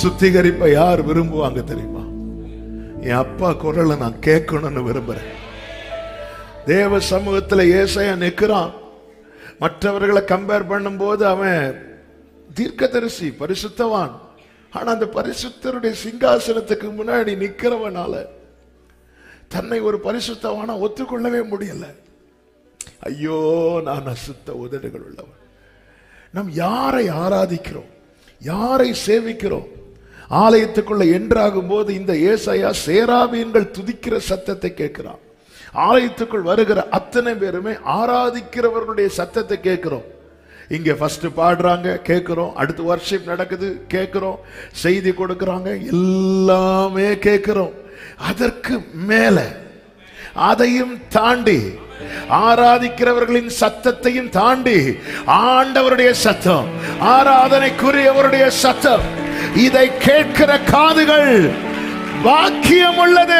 சுத்திகரிப்பை யார் விரும்புவாங்க தெரியுமா என் அப்பா குரலை நான் கேட்கணும்னு விரும்புறேன் தேவ சமூகத்துல ஏசையா நிக்கிறான் மற்றவர்களை கம்பேர் பண்ணும்போது அவன் தீர்க்கதரிசி பரிசுத்தவான் ஆனா அந்த பரிசுத்தருடைய சிங்காசனத்துக்கு முன்னாடி நிக்கிறவனால தன்னை ஒரு பரிசுத்தவானா ஒத்துக்கொள்ளவே முடியல ஐயோ நான் அசுத்த உதடுகள் உள்ளவன் நாம் யாரை ஆராதிக்கிறோம் யாரை சேவிக்கிறோம் ஆலயத்துக்குள்ள என்றாகும் போது இந்த ஏசாயா சேராபீன்கள் துதிக்கிற சத்தத்தை கேட்கிறான் ஆலயத்துக்குள் வருகிற அத்தனை பேருமே ஆராதிக்கிறவர்களுடைய சத்தத்தை கேட்கிறோம் இங்க ஃபர்ஸ்ட் பாடுறாங்க கேட்கிறோம் அடுத்து வர்ஷிப் நடக்குது கேட்கிறோம் செய்தி கொடுக்கறாங்க எல்லாமே கேட்கிறோம் அதற்கு மேல அதையும் தாண்டி ஆராதிக்கிறவர்களின் சத்தத்தையும் தாண்டி ஆண்டவருடைய சத்தம் ஆராதனைக்குரியவருடைய சத்தம் இதை கேட்கிற காதுகள் பாக்கியம் உள்ளது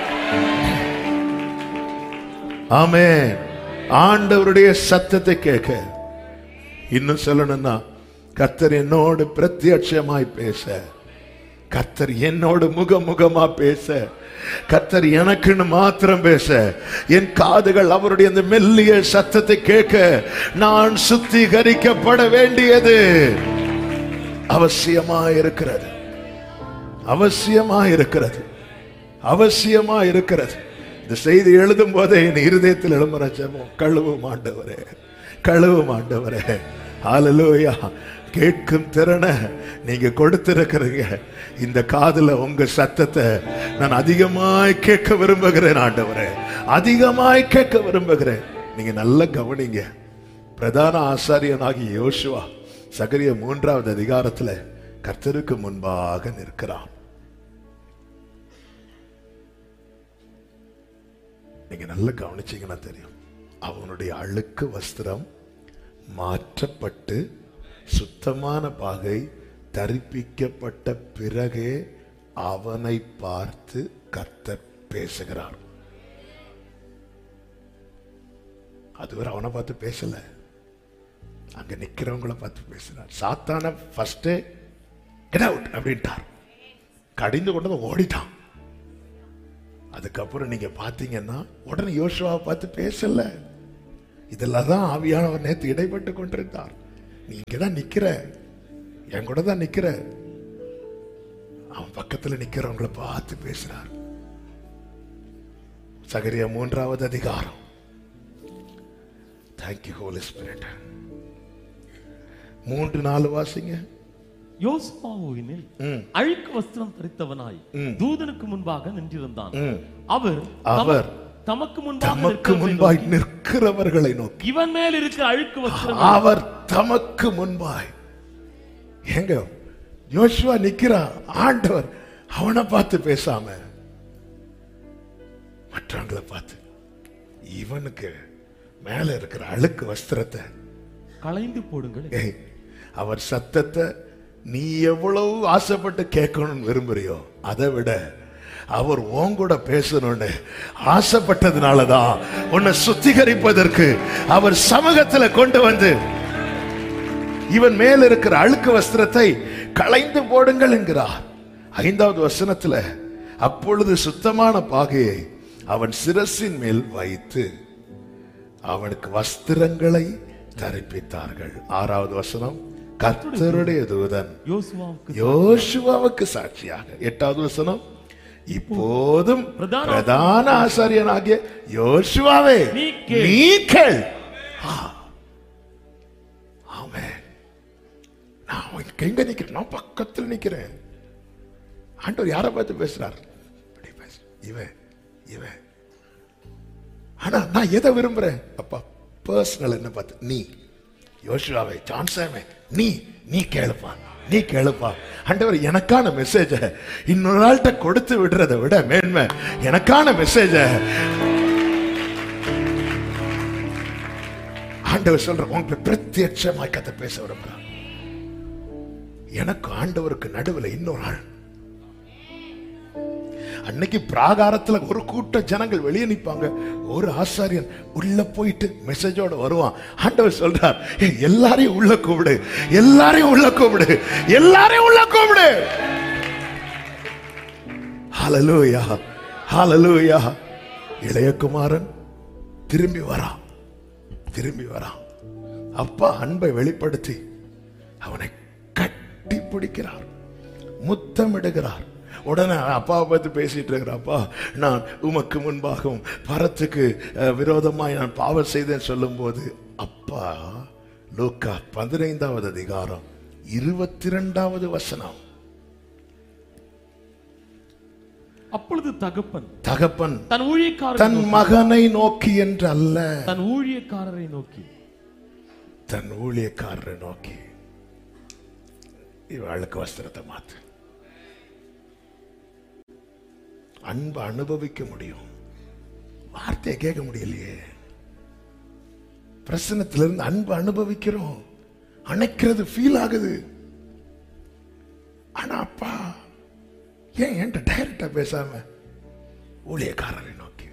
ஆமே ஆண்டவருடைய சத்தத்தை கேட்க இன்னும் சொல்லணும்னா கர்த்தர் என்னோடு பிரத்யட்சமாய் பேச கர்த்தர் என்னோடு முகமுகமா பேச கர்த்தர் எனக்குன்னு மாத்திரம் பேச என் காதுகள் அவருடைய அந்த மெல்லிய சத்தத்தை கேட்க நான் சுத்திகரிக்கப்பட வேண்டியது அவசியமா இருக்கிறது அவசியமா இருக்கிறது அவசியமா இருக்கிறது இந்த செய்தி எழுதும் போதே என் இருதயத்தில் எழும்புற ஜெபம் கழுவும் ஆண்டவரே கழுவும் ஆண்டவரே ஹalleluya கேட்கும் திறனை நீங்க கொடுத்திருக்கிறீங்க இந்த காதுல உங்க சத்தத்தை நான் அதிகமாய் கேட்க விரும்புகிறேன் ஆண்டவரே அதிகமாய் கேட்க விரும்புகிறேன் நீங்க நல்லா கவனிங்க பிரதான ஆசாரியனாகிய யோசுவா சகரிய மூன்றாவது அதிகாரத்துல கர்த்தருக்கு முன்பாக நிற்கிறான் நீங்க நல்லா கவனிச்சீங்கன்னா தெரியும் அவனுடைய அழுக்கு வஸ்திரம் மாற்றப்பட்டு சுத்தமான பாகை தரிப்பிக்கப்பட்ட பிறகே அவனை பார்த்து கர்த்தர் பேசுகிறார் அதுவரை அவனை பார்த்து பேசல அங்க நிக்கிறவங்கள பார்த்து பேசுறார் சாத்தான ஃபர்ஸ்ட் கெட் அவுட் அப்படின்ட்டார் கடிந்து கொண்டு வந்து ஓடிட்டான் அதுக்கப்புறம் நீங்க பாத்தீங்கன்னா உடனே யோசுவாவை பார்த்து பேசல இதெல்லாம் தான் ஆவியானவர் நேத்து இடைப்பட்டு கொண்டிருந்தார் நீ இங்கதான் நிக்கிற என் கூட தான் நிக்கிற அவன் பக்கத்துல நிக்கிறவங்கள பார்த்து பேசுறார் சகரியா மூன்றாவது அதிகாரம் தேங்க்யூ ஹோலி ஸ்பிரிட் மூன்று நாலு வாசிங்க யோசுவாவினில் ம். அழுக்கு வஸ்திரம் தரித்தவனாய் ம். தூதனுக்கு முன்பாக நின்றிருந்தான் ம். அவர் அவர் தம- தமக்கு முன்பாக தமக்கு நிற்கிறவரை முன்பாய் நோக்கி, நிற்கிறவர்களை நோக்கி இவன் மேல் இருக்கிற அழுக்கு வஸ்திரம் அவர் தமக்கு முன்பாய் எங்க யோசுவா நிக்கிறான் ஆண்டவர் அவனை பார்த்து பேசாம மற்றவங்களை பார்த்து இவனுக்கு மேல இருக்கிற அழுக்கு வஸ்திரத்தை களைந்து போடுங்கள் ஏய், அவர் சத்தத்தை நீ எவ்வளவு ஆசைப்பட்டு கேட்கணும்னு விரும்புறியோ அதை விட அவர் உன் கூட பேசணும்னு ஆசைப்பட்டதுனாலதான் உன்னை சுத்திகரிப்பதற்கு அவர் சமூகத்துல கொண்டு வந்து இவன் மேல் இருக்கிற அழுக்கு வஸ்திரத்தை களைந்து போடுங்கள் என்கிறார் ஐந்தாவது வசனத்துல அப்பொழுது சுத்தமான பாகையை அவன் சிரசின் மேல் வைத்து அவனுக்கு வஸ்திரங்களை தரிப்பித்தார்கள் ஆறாவது வசனம் கர்த்தருடைய தூதன் யோசுவாவுக்கு யோசுவாவுக்கு சாட்சியாக எட்டாவது வசனம் இப்போதும் பிரதான பிரதான ஆசாரியனாகிய யோசுவாவே நீ கேள். நீ கேள் ஆ. ஆமென். நான் இங்க எங்க நிக்கிறேன் நான் பக்கத்தில் நிக்கிறேன் ஆண்டவர் யாரை பார்த்து பேசுறார் இப்படி பேசு. இவன் இவன் ஆனா நான் எதை விரும்புறேன் அப்பா பர்சனல் என்ன பார்த்து நீ யோசுவாவே ஜான்சாமே நீ நீ கேளுப்பா நீ கேளுப்பா ஆண்டவர் எனக்கான மெசேஜ இன்னொரு ஆள்கிட்ட கொடுத்து விடுறதை விட மேன்மை எனக்கான மெசேஜ ஆண்டவர் சொல்ற உங்களை பிரத்யட்சமாய் கதை பேச விரும்புறான் எனக்கு ஆண்டவருக்கு நடுவுல இன்னொரு ஆள் அன்னைக்கு பிராகாரத்துல ஒரு கூட்ட ஜனங்கள் வெளியே நிப்பாங்க ஒரு ஆசாரியன் உள்ள போயிட்டு மெசேஜோட வருவான் ஆண்டவர் சொல்றார் "ஏய், எல்லாரையும் உள்ள கூப்பிடு எல்லாரையும் உள்ள கூப்பிடு எல்லாரையும் உள்ள கூப்பிடு ஹalleluya ஹalleluya இளையகுமாரன் திரும்பி வரான் திரும்பி வரான் அப்பா அன்பை வெளிப்படுத்தி அவனை கட்டி பிடிக்கிறார் முத்தமிடுகிறார் உடனே அப்பாவை பத்தி பேசிட்டு இருக்கிற அப்பா நான் உமக்கு முன்பாகவும் பரத்துக்கு அஹ், விரோதமாய் நான் பாவம் செய்தேன் சொல்லும்போது அப்பா லூக்கா பதினைந்தாவது அதிகாரம் இருபத்தி ரெண்டாவது வசனம் அப்பொழுது தகப்பன் தகப்பன் தன் ஊழியக்காரரை தன் மகனை நோக்கி என்று அல்ல தன் ஊழியக்காரரை நோக்கி தன் ஊழியக்காரரை நோக்கி இவளுக்கு வஸ்திரத்தை மாத்து அன்பை அனுபவிக்க முடியும் வார்த்தையை கேட்க முடியலையே பிரசனத்திலிருந்து அன்பு அனுபவிக்கிறோம் அணைக்கிறது ஃபீல் ஆகுது ஆனா அப்பா ஏன் என்கிட்ட டைரக்டா பேசாம ஊழியக்காரரை நோக்கி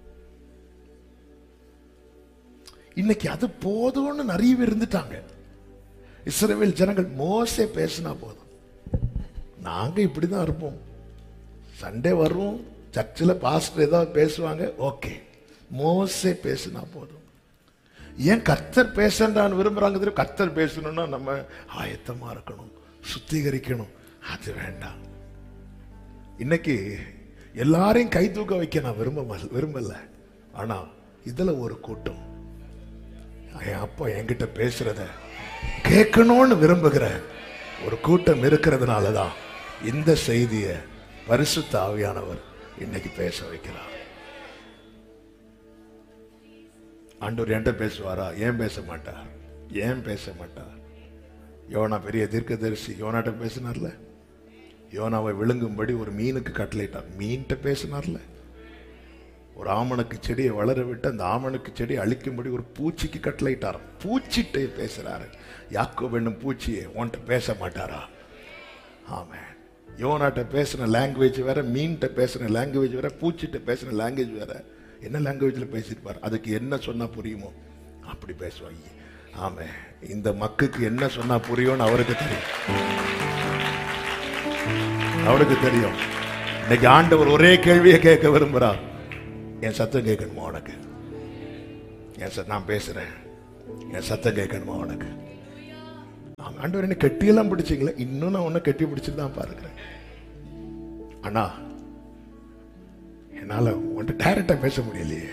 இன்னைக்கு அது போதும்னு நிறைய பேர் இருந்துட்டாங்க இஸ்ரவேல் ஜனங்கள் மோசே பேசினா போதும் நாங்க இப்படிதான் இருப்போம் சண்டே வரும் சர்ச்சில் பாஸ்டர் ஏதாவது பேசுவாங்க ஓகே மோசே பேசினா போதும் ஏன் கர்த்தர் பேசன்றான்னு விரும்புறாங்க தெரியும் கர்த்தர் பேசணும்னா நம்ம ஆயத்தமா இருக்கணும் சுத்திகரிக்கணும் அது வேண்டாம் இன்னைக்கு எல்லாரையும் கை தூக்க வைக்க நான் விரும்ப விரும்பல ஆனா இதுல ஒரு கூட்டம் என் அப்பா என்கிட்ட பேசுறத கேட்கணும்னு விரும்புகிற ஒரு கூட்டம் இருக்கிறதுனால தான் இந்த செய்தியை பரிசுத்த ஆவியானவர் இன்னைக்கு பேச வைக்கிறார் ஆண்டவர் என்கிட்ட பேசுவாரா ஏன் பேச மாட்டார் ஏன் பேச மாட்டார் யோனா பெரிய தீர்க்கதரிசி யோனாட்ட பேசினார்ல யோனாவை விழுங்கும்படி ஒரு மீனுக்கு கட்டளையிட்டார் மீன்கிட்ட பேசினார்ல ஒரு ஆமணக்கு செடியை வளர விட்டு அந்த ஆமணக்கு செடியை அழிக்கும்படி ஒரு பூச்சிக்கு கட்டளையிட்டார் பூச்சிட்டே பேசுறாரு யாக்கோ என்னும் பூச்சியை உன்கிட்ட பேச மாட்டாரா ஆமே யோனாட்ட பேசின லாங்குவேஜ் வேற மீன்கிட்ட பேசின லாங்குவேஜ் வேற பூச்சிட்ட பேசின லாங்குவேஜ் வேற என்ன லாங்குவேஜ்ல பேசியிருப்பார் அதுக்கு என்ன சொன்னா புரியுமோ அப்படி பேசுவாங்க ஆமே இந்த மக்குக்கு என்ன சொன்னா புரியும்னு அவருக்கு தெரியும் அவருக்கு தெரியும் இன்னைக்கு ஆண்டவர் ஒரே கேள்வியை கேட்க விரும்புறார் என் சத்தம் கேட்கணுமா உனக்கு என் சத் நான் பேசுறேன் என் சத்தம் கேட்கணுமா உனக்கு ஆமா, ஆண்டவர் என்ன கெட்டியெல்லாம் பிடிச்சிங்களே இன்னும் நான் உன்னை கெட்டி பிடிச்சிட்டு தான் பாருக்கிறேன் ஆனா என்னால உன்கிட்ட டைரக்டா பேச முடியலையே